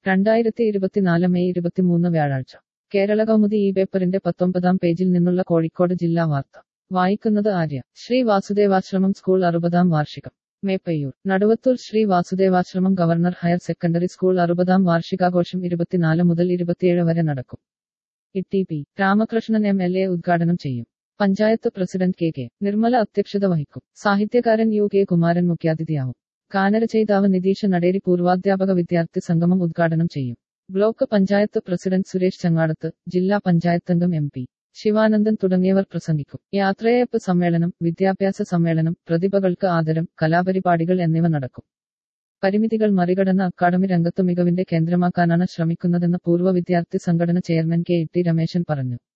രണ്ടായിരത്തി ഇരുപത്തിനാല് മെയ് ഇരുപത്തിമൂന്ന് വ്യാഴാഴ്ച കേരള കൗമുദി ഈ പേപ്പറിന്റെ പത്തൊമ്പതാം പേജിൽ നിന്നുള്ള കോഴിക്കോട് ജില്ലാ വാർത്ത വായിക്കുന്നത് ആര്യ ശ്രീ വാസുദേവാശ്രമം സ്കൂൾ അറുപതാം വാർഷികം Meppayur Naduvathur Shri Vasudevashramam governor higher secondary school അറുപതാം വാർഷികാഘോഷം ഇരുപത്തിനാല് മുതൽ ഇരുപത്തിയേഴ് വരെ നടക്കും E P Ramakrishnan M L A ഉദ്ഘാടനം ചെയ്യും panchayat president K K Nirmala അധ്യക്ഷത വഹിക്കും സാഹിത്യകാരൻ യു കെ കുമാരൻ മുഖ്യാതിഥിയാവും ഗാനരചയിതാവ് നിതീഷ് നടേരി പൂർവാധ്യാപക വിദ്യാർത്ഥി സംഗമം ഉദ്ഘാടനം ചെയ്യും ബ്ലോക്ക് പഞ്ചായത്ത് പ്രസിഡന്റ് സുരേഷ് ചങ്ങാടത്ത് ജില്ലാ പഞ്ചായത്തംഗം എം പി ശിവാനന്ദൻ തുടങ്ങിയവർ പ്രസംഗിക്കും യാത്രയയപ്പ് സമ്മേളനം വിദ്യാഭ്യാസ സമ്മേളനം പ്രതിഭകൾക്ക് ആദരം കലാപരിപാടികൾ എന്നിവ നടക്കും പരിമിതികൾ മറികടന്ന് അക്കാദമി രംഗത്ത് മികവിന്റെ കേന്ദ്രമാക്കാനാണ് ശ്രമിക്കുന്നതെന്ന് പൂർവ്വ വിദ്യാർത്ഥി സംഘടന ചെയർമാൻ കെ ടി രമേശൻ പറഞ്ഞു